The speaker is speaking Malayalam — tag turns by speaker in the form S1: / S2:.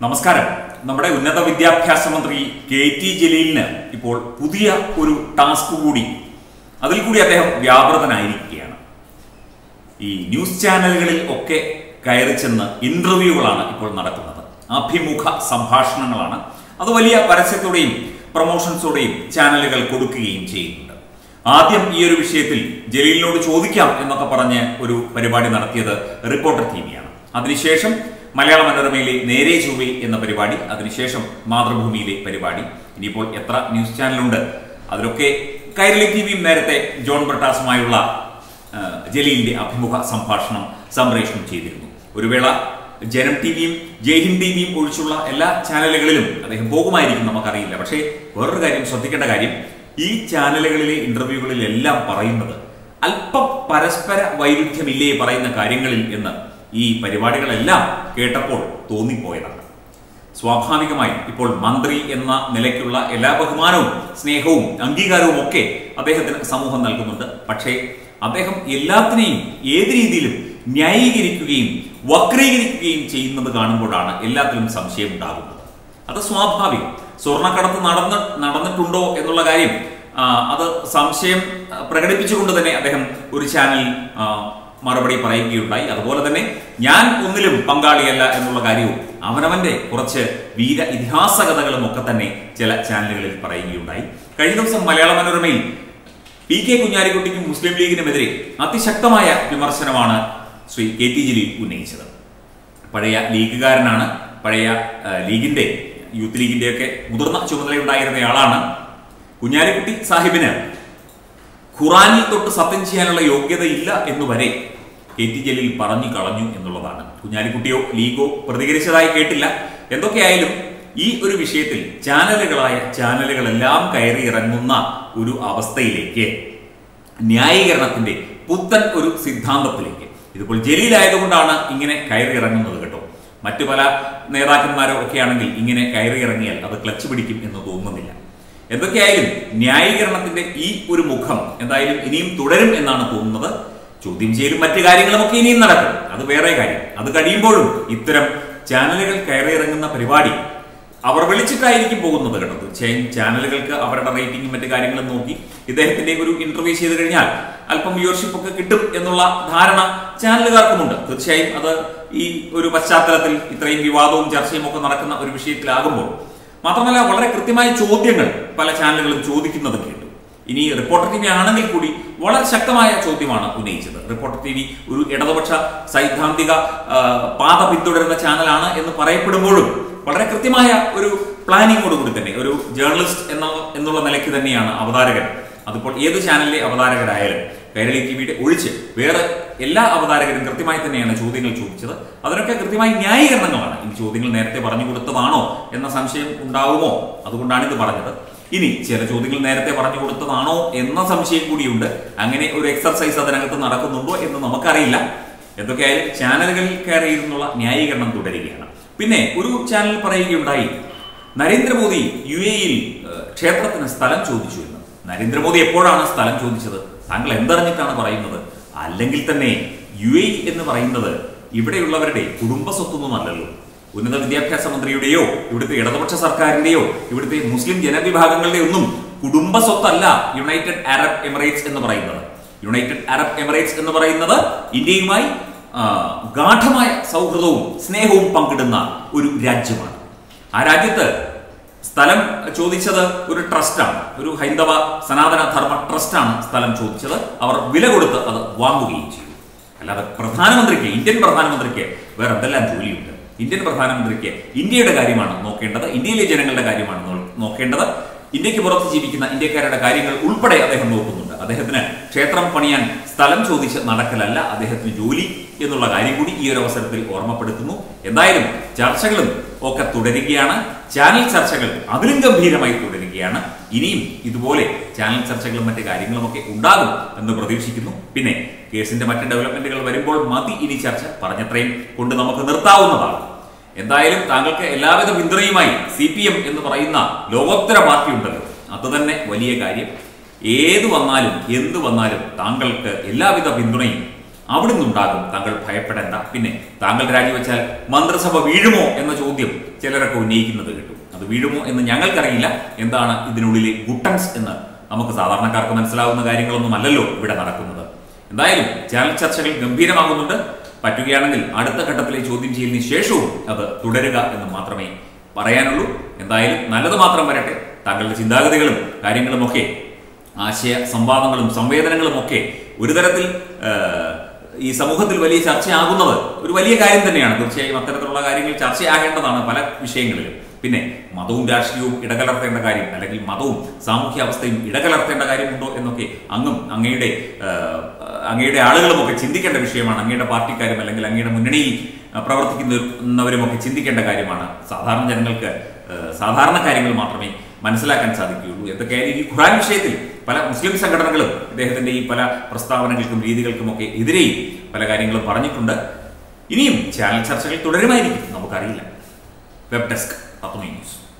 S1: നമസ്കാരം നമ്മുടെ ഉന്നത വിദ്യാഭ്യാസ മന്ത്രി കെ ടി ജലീലിന് ഇപ്പോൾ പുതിയ ഒരു ടാസ്ക് കൂടി അതിൽ കൂടി അദ്ദേഹം വ്യാപൃതനായിരിക്കുകയാണ് ഈ ന്യൂസ് ചാനലുകളിൽ ഒക്കെ കയറി ചെന്ന് ഇന്റർവ്യൂകളാണ് ഇപ്പോൾ നടക്കുന്നത് അഭിമുഖ സംഭാഷണങ്ങളാണ് അത് വലിയ പരസ്യത്തോടെയും പ്രൊമോഷൻസോടെയും ചാനലുകൾ കൊടുക്കുകയും ചെയ്യുന്നുണ്ട് ആദ്യം ഈ ഒരു വിഷയത്തിൽ ജലീലിനോട് ചോദിക്കാം എന്നൊക്കെ പറഞ്ഞ് ഒരു പരിപാടി നടത്തിയത് റിപ്പോർട്ടർ ടി വിയാണ് അതിനുശേഷം മലയാള മനോരമയിലെ നേരെ ചൊവ്വെ എന്ന പരിപാടി അതിനുശേഷം മാതൃഭൂമിയിലെ പരിപാടി ഇനിയിപ്പോൾ എത്ര ന്യൂസ് ചാനലുണ്ട് അതിലൊക്കെ കൈരളി ടി വിയും നേരത്തെ ജോൺ ബ്രിട്ടാസുമായുള്ള ആ, ജലീലിന്റെ അഭിമുഖ സംഭാഷണം സംപ്രേഷണം ചെയ്തിരുന്നു ഒരു വേള ജനം ടി വിയും ജയ്ഹിന്ദ് ടി വിയും ഒഴിച്ചുള്ള എല്ലാ ചാനലുകളിലും അദ്ദേഹം പോകുമായിരിക്കും നമുക്കറിയില്ല പക്ഷേ വേറൊരു കാര്യം ശ്രദ്ധിക്കേണ്ട കാര്യം ഈ ചാനലുകളിലെ ഇന്റർവ്യൂകളിലെല്ലാം പറയുന്നത് അല്പം പരസ്പര വൈരുദ്ധ്യമില്ലേ പറയുന്ന കാര്യങ്ങളിൽ എന്ന് ഈ പരിപാടികളെല്ലാം കേട്ടപ്പോൾ തോന്നിപ്പോയതാണ് സ്വാഭാവികമായും ഇപ്പോൾ മന്ത്രി എന്ന നിലയ്ക്കുള്ള എല്ലാ ബഹുമാനവും സ്നേഹവും അംഗീകാരവും ഒക്കെ അദ്ദേഹത്തിന് സമൂഹം നൽകുന്നുണ്ട് പക്ഷേ അദ്ദേഹം എല്ലാത്തിനെയും ഏത് രീതിയിലും ന്യായീകരിക്കുകയും വക്രീകരിക്കുകയും ചെയ്യുന്നത് കാണുമ്പോഴാണ് എല്ലാത്തിലും സംശയം ഉണ്ടാകുന്നത് അത് സ്വാഭാവികം സ്വർണ്ണക്കടത്ത് നടന്ന് നടന്നിട്ടുണ്ടോ എന്നുള്ള കാര്യം ആ, അത് സംശയം ആ, പ്രകടിപ്പിച്ചുകൊണ്ട് തന്നെ അദ്ദേഹം ഒരു ചാനൽ ആ, മറുപടി പറയുകയുണ്ടായി അതുപോലെ തന്നെ ഞാൻ ഒന്നിലും പങ്കാളിയല്ല എന്നുള്ള കാര്യവും അവനവന്റെ കുറച്ച് വീര ഇതിഹാസ കഥകളും ഒക്കെ തന്നെ ചില ചാനലുകളിൽ പറയുകയുണ്ടായി കഴിഞ്ഞ ദിവസം മലയാള മനോരമയിൽ പി കെ കുഞ്ഞാലിക്കുട്ടിക്കും മുസ്ലിം ലീഗിനുമെതിരെ അതിശക്തമായ വിമർശനമാണ് ശ്രീ കെ ടി ജലീൽ ഉന്നയിച്ചത് പഴയ ലീഗുകാരനാണ് പഴയ ആ, ലീഗിന്റെ യൂത്ത് ലീഗിന്റെയൊക്കെ മുതിർന്ന ചുമതലയുണ്ടായിരുന്നയാളാണ് കുഞ്ഞാലിക്കുട്ടി സാഹിബിന് ഖുറാനിൽ തൊട്ട് സത്യം ചെയ്യാനുള്ള യോഗ്യതയില്ല എന്ന് വരെ കെ ടി ജലീൽ പറഞ്ഞു കളഞ്ഞു എന്നുള്ളതാണ് കുഞ്ഞാലിക്കുട്ടിയോ ലീഗോ പ്രതികരിച്ചതായി കേട്ടില്ല എന്തൊക്കെയായാലും ഈ ഒരു വിഷയത്തിൽ ചാനലുകളായ ചാനലുകളെല്ലാം കയറി ഇറങ്ങുന്ന ഒരു അവസ്ഥയിലേക്ക് ന്യായീകരണത്തിന്റെ പുത്തൻ ഒരു സിദ്ധാന്തത്തിലേക്ക് ഇതിപ്പോൾ ജലീലായതുകൊണ്ടാണ് ഇങ്ങനെ കയറി ഇറങ്ങുന്നത് കേട്ടോ മറ്റു പല നേതാക്കന്മാരോ ഒക്കെ ആണെങ്കിൽ ഇങ്ങനെ കയറി ഇറങ്ങിയാൽ അത് ക്ലച്ച് പിടിക്കും എന്ന് തോന്നുന്നില്ല എന്തൊക്കെയായാലും ന്യായീകരണത്തിന്റെ ഈ ഒരു മുഖം എന്തായാലും ഇനിയും തുടരും എന്നാണ് തോന്നുന്നത് ചോദ്യം ചെയ്യലും മറ്റു കാര്യങ്ങളുമൊക്കെ ഇനിയും നടക്കും അത് വേറെ കാര്യം അത് കഴിയുമ്പോഴും ഇത്തരം ചാനലുകൾ കയറി ഇറങ്ങുന്ന പരിപാടി അവർ വിളിച്ചിട്ടായിരിക്കും പോകുന്നത് കേട്ടോ തീർച്ചയായും ചാനലുകൾക്ക് അവരുടെ റേറ്റിംഗും മറ്റു കാര്യങ്ങളും നോക്കി ഇദ്ദേഹത്തിന്റെ ഒരു ഇന്റർവ്യൂ ചെയ്ത് കഴിഞ്ഞാൽ അല്പം വ്യൂവർഷിപ്പ് ഒക്കെ കിട്ടും എന്നുള്ള ധാരണ ചാനലുകാർക്കുമുണ്ട് തീർച്ചയായും അത് ഈ ഒരു പശ്ചാത്തലത്തിൽ ഇത്രയും വിവാദവും ചർച്ചയും ഒക്കെ നടക്കുന്ന ഒരു വിഷയത്തിലാകുമ്പോൾ മാത്രമല്ല വളരെ കൃത്യമായ ചോദ്യങ്ങൾ പല ചാനലുകളും ചോദിക്കുന്നത് കേട്ടു ഇനി റിപ്പോർട്ടർ ടി വി ആണെങ്കിൽ കൂടി വളരെ ശക്തമായ ചോദ്യമാണ് ഉന്നയിച്ചത് റിപ്പോർട്ടർ ടി വി ഒരു ഇടതുപക്ഷ സൈദ്ധാന്തിക ആ, പാത പിന്തുടരുന്ന ചാനലാണ് എന്ന് പറയപ്പെടുമ്പോഴും വളരെ കൃത്യമായ ഒരു പ്ലാനിങ്ങോട് കൂടി തന്നെ ഒരു ജേർണലിസ്റ്റ് എന്ന എന്നുള്ള നിലയ്ക്ക് തന്നെയാണ് അവതാരകൻ അതിപ്പോൾ ഏത് ചാനലിലെ അവതാരകരായാലും കൈരളി ടി വിയുടെ ഒഴിച്ച് വേറെ എല്ലാ അവതാരകരും കൃത്യമായി തന്നെയാണ് ചോദ്യങ്ങൾ ചോദിച്ചത് അതിനൊക്കെ കൃത്യമായ ന്യായീകരണങ്ങളാണ് ഈ ചോദ്യങ്ങൾ നേരത്തെ പറഞ്ഞു കൊടുത്തതാണോ എന്ന സംശയം ഉണ്ടാവുമോ അതുകൊണ്ടാണ് ഇത് പറഞ്ഞത് ഇനി ചില ചോദ്യങ്ങൾ നേരത്തെ പറഞ്ഞു കൊടുത്തതാണോ എന്ന സംശയം കൂടിയുണ്ട് അങ്ങനെ ഒരു എക്സർസൈസ് അതിനകത്ത് നടക്കുന്നുണ്ടോ എന്ന് നമുക്കറിയില്ല എന്തൊക്കെയായാലും ചാനലുകളിൽ കയറിയിരുന്നുള്ള ന്യായീകരണം തുടരുകയാണ് പിന്നെ ഒരു ചാനൽ പറയുകയുണ്ടായി നരേന്ദ്രമോദി യു എയിൽ ക്ഷേത്രത്തിന് സ്ഥലം ചോദിച്ചു എന്ന് നരേന്ദ്രമോദി എപ്പോഴാണ് സ്ഥലം ചോദിച്ചത് താങ്കൾ എന്തറിഞ്ഞിട്ടാണ് പറയുന്നത് അല്ലെങ്കിൽ തന്നെ യു എ എന്ന് പറയുന്നത് ഇവിടെയുള്ളവരുടെ കുടുംബ സ്വത്തൊന്നുമല്ലല്ലോ ഉന്നത വിദ്യാഭ്യാസ മന്ത്രിയുടെയോ ഇവിടുത്തെ ഇടതുപക്ഷ സർക്കാരിന്റെയോ ഇവിടുത്തെ മുസ്ലിം ജനവിഭാഗങ്ങളുടെ ഒന്നും കുടുംബ സ്വത്തല്ല യുണൈറ്റഡ് അറബ് എമിറേറ്റ്സ് എന്ന് പറയുന്നത് യുണൈറ്റഡ് അറബ് എമിറേറ്റ്സ് എന്ന് പറയുന്നത് ഇന്ത്യയുമായി ആ, ഗാഠമായ സൗഹൃദവും സ്നേഹവും പങ്കിടുന്ന ഒരു രാജ്യമാണ് ആ രാജ്യത്ത് സ്ഥലം ചോദിച്ചത് ഒരു ട്രസ്റ്റാണ് ഒരു ഹൈന്ദവ സനാതന ധർമ്മ ട്രസ്റ്റാണ് സ്ഥലം ചോദിച്ചത് അവർ വില കൊടുത്ത് അത് വാങ്ങുകയും ചെയ്തു അല്ലാതെ പ്രധാനമന്ത്രിക്ക് ഇന്ത്യൻ പ്രധാനമന്ത്രിക്ക് വേറെ എന്തെല്ലാം ജോലിയുണ്ട് ഇന്ത്യൻ പ്രധാനമന്ത്രിക്ക് ഇന്ത്യയുടെ കാര്യമാണ് നോക്കേണ്ടത് ഇന്ത്യയിലെ ജനങ്ങളുടെ കാര്യമാണ് നോ- നോക്കേണ്ടത് ഇന്ത്യക്ക് പുറത്ത് ജീവിക്കുന്ന ഇന്ത്യക്കാരുടെ കാര്യങ്ങൾ ഉൾപ്പെടെ അദ്ദേഹം നോക്കുന്നുണ്ട് അദ്ദേഹത്തിന് ക്ഷേത്രം പണിയാൻ സ്ഥലം ചോദിച്ച് നടക്കലല്ല അദ്ദേഹത്തിന് ജോലി എന്നുള്ള കാര്യം കൂടി ഈ ഒരു അവസരത്തിൽ ഓർമ്മപ്പെടുത്തുന്നു എന്തായാലും ചർച്ചകളും ഒക്കെ തുടരുകയാണ് ചാനൽ ചർച്ചകൾ അതിലും ഗംഭീരമായി തുടരുകയാണ് ഇനിയും ഇതുപോലെ ചാനൽ ചർച്ചകളും മറ്റു കാര്യങ്ങളും ഒക്കെ ഉണ്ടാകും എന്ന് പ്രതീക്ഷിക്കുന്നു പിന്നെ കേസിന്റെ മറ്റ് ഡെവലപ്മെന്റുകൾ വരുമ്പോൾ മതി ഇനി ചർച്ച പറഞ്ഞത്രയും കൊണ്ട് നമുക്ക് നിർത്താവുന്നതാണ് എന്തായാലും താങ്കൾക്ക് എല്ലാവിധ പിന്തുണയുമായി സി പി എം എന്ന് പറയുന്ന ലോകോത്തര പാർട്ടി ഉണ്ടല്ലോ അത് തന്നെ വലിയ കാര്യം ഏത് വന്നാലും എന്ത് വന്നാലും താങ്കൾക്ക് എല്ലാവിധ പിന്തുണയും അവിടുന്ന് ഉണ്ടാകും താങ്കൾ ഭയപ്പെടേണ്ട പിന്നെ താങ്കൾ രാജിവെച്ചാൽ മന്ത്രിസഭ വീഴുമോ എന്ന ചോദ്യം ചിലരൊക്കെ ഉന്നയിക്കുന്നത് കേട്ടു അത് വീഴുമോ എന്ന് ഞങ്ങൾക്കറിയില്ല എന്താണ് ഇതിനുള്ളിലെ ഗുട്ടൻസ് എന്ന് നമുക്ക് സാധാരണക്കാർക്ക് മനസ്സിലാവുന്ന കാര്യങ്ങളൊന്നും അല്ലല്ലോ ഇവിടെ നടക്കുന്നത് എന്തായാലും ചാനൽ ചർച്ചകൾ ഗംഭീരമാകുന്നുണ്ട് പറ്റുകയാണെങ്കിൽ അടുത്ത ഘട്ടത്തിലെ ചോദ്യം ചെയ്യലിന് ശേഷവും അത് തുടരുക എന്ന് മാത്രമേ പറയാനുള്ളൂ എന്തായാലും നല്ലത് മാത്രം വരട്ടെ താങ്കളുടെ ചിന്താഗതികളും കാര്യങ്ങളുമൊക്കെ ആശയ സംവാദങ്ങളും സംവേദനങ്ങളും ഒക്കെ ഒരു തരത്തിൽ ആ, ഈ സമൂഹത്തിൽ വലിയ ചർച്ചയാകുന്നത് ഒരു വലിയ കാര്യം തന്നെയാണ് തീർച്ചയായും അത്തരത്തിലുള്ള കാര്യങ്ങൾ ചർച്ചയാകേണ്ടതാണ് പല വിഷയങ്ങളിലും പിന്നെ മതവും രാഷ്ട്രീയവും ഇടകലർത്തേണ്ട കാര്യം അല്ലെങ്കിൽ മതവും സാമൂഹ്യ അവസ്ഥയും ഇടകലർത്തേണ്ട കാര്യമുണ്ടോ എന്നൊക്കെ അങ്ങും അങ്ങയുടെ ആ, അങ്ങയുടെ ആളുകളുമൊക്കെ ചിന്തിക്കേണ്ട വിഷയമാണ് അങ്ങയുടെ പാർട്ടിക്കാരും അല്ലെങ്കിൽ അങ്ങയുടെ മുന്നണിയിൽ ആ, പ്രവർത്തിക്കുന്നവരുമൊക്കെ ചിന്തിക്കേണ്ട കാര്യമാണ് സാധാരണ ജനങ്ങൾക്ക് ആ, സാധാരണ കാര്യങ്ങൾ മാത്രമേ മനസ്സിലാക്കാൻ സാധിക്കുകയുള്ളൂ എന്തൊക്കെയായാലും ഈ ഖുറാൻ വിഷയത്തിൽ പല മുസ്ലിം സംഘടനകളും ഇദ്ദേഹത്തിന്റെ ഈ പല പ്രസ്താവനകൾക്കും രീതികൾക്കുമൊക്കെ എതിരെയും പല കാര്യങ്ങളും പറഞ്ഞിട്ടുണ്ട് ഇനിയും ചാനൽ ചർച്ചകൾ തുടരുമായിരിക്കും നമുക്കറിയില്ല വെബ് ഡെസ്ക് തത്വമേ ന്യൂസ്